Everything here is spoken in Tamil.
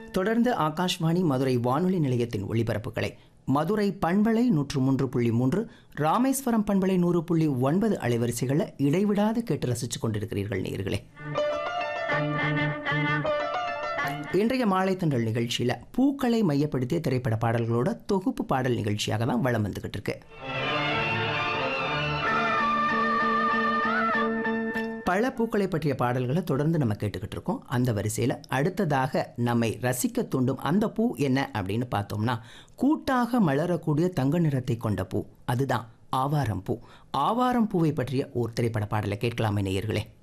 தொடர்ந்து ஆகாஷ்வாணி மதுரை வானொலி நிலையத்தின் ஒளிபரப்புகளை மதுரை பண்பலை நூற்று மூன்று புள்ளி மூன்று ராமேஸ்வரம் பண்பலை நூறு புள்ளி ஒன்பது அலைவரிசைகளில் இடைவிடாது கேட்டு ரசித்துக் கொண்டிருக்கிறீர்கள் நேயர்களே இன்றைய மாலை தண்டல் நிகழ்ச்சியில் பூக்களை மையப்படுத்திய திரைப்பட பாடல்களோட தொகுப்பு பாடல் நிகழ்ச்சியாக தான் வளம் வந்துகிட்டு இருக்கு பல பூக்களை பற்றிய பாடல்களை தொடர்ந்து நம்ம கேட்டுக்கிட்டு இருக்கோம் அந்த வரிசையில் அடுத்ததாக நம்மை ரசிக்க தூண்டும் அந்த பூ என்ன அப்படின்னு பார்த்தோம்னா கூட்டாக மலரக்கூடிய தங்க நிறத்தை கொண்ட பூ அதுதான் ஆவாரம் பூ ஆவாரம் பூவை பற்றிய ஓர் திரைப்பட பாடலை கேட்கலாமே நேயர்களே